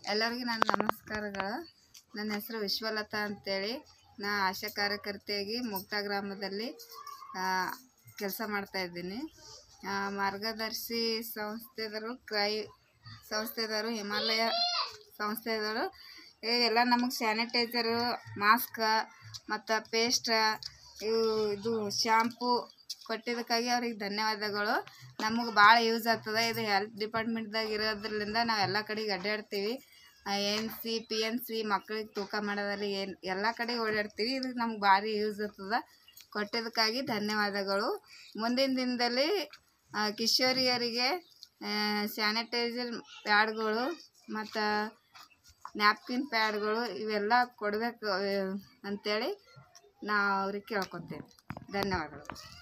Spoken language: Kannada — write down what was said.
ಎಲ್ಲರಿಗೂ ನನ್ನ ನಮಸ್ಕಾರಗಳು ನನ್ನ ಹೆಸರು ವಿಶ್ವಲತಾ ಅಂತೇಳಿ ನಾ ಆಶಾ ಕಾರ್ಯಕರ್ತೆಯಾಗಿ ಮುಕ್ತ ಗ್ರಾಮದಲ್ಲಿ ಕೆಲಸ ಮಾಡ್ತಾಯಿದ್ದೀನಿ ಮಾರ್ಗದರ್ಶಿ ಸಂಸ್ಥೆದವರು ಕ್ರೈ ಸಂಸ್ಥೆದವರು ಹಿಮಾಲಯ ಸಂಸ್ಥೆದವರು ಎಲ್ಲ ನಮಗೆ ಸ್ಯಾನಿಟೈಸರು ಮಾಸ್ಕ ಮತ್ತು ಪೇಸ್ಟ ಇವು ಇದು ಶ್ಯಾಂಪು ಕೊಟ್ಟಿದ್ದಕ್ಕಾಗಿ ಅವ್ರಿಗೆ ಧನ್ಯವಾದಗಳು ನಮಗೆ ಭಾಳ ಯೂಸ್ ಆಗ್ತದೆ ಇದು ಹೆಲ್ತ್ ಡಿಪಾರ್ಟ್ಮೆಂಟ್ದಾಗ ಇರೋದ್ರಿಂದ ನಾವು ಎಲ್ಲ ಕಡೆಗೆ ಅಡ್ಡಾಡ್ತೀವಿ N C P N C ಮಕ್ಳಿಗೆ ತೂಕ ಮಾಡೋದ್ರಲ್ಲಿ ಏನು ಎಲ್ಲ ಕಡೆ ಓಡಾಡ್ತೀವಿ ಇದು ನಮ್ಗೆ ಭಾರಿ ಯೂಸ್ ಆಗ್ತದೆ ಕೊಟ್ಟಿದ್ದಕ್ಕಾಗಿ ಧನ್ಯವಾದಗಳು ಮುಂದಿನ ದಿನದಲ್ಲಿ ಆ, ಕಿಶೋರಿಯರಿಗೆ ಸ್ಯಾನಿಟೈಸರ್ ಪ್ಯಾಡ್ಗಳು ಮತ್ತು ನ್ಯಾಪ್ಕಿನ್ ಪ್ಯಾಡ್ಗಳು ಇವೆಲ್ಲ ಕೊಡಬೇಕು ಅಂತೇಳಿ ನಾವು ಅವ್ರಿಗೆ ಕೇಳ್ಕೊತೇವೆ ಧನ್ಯವಾದಗಳು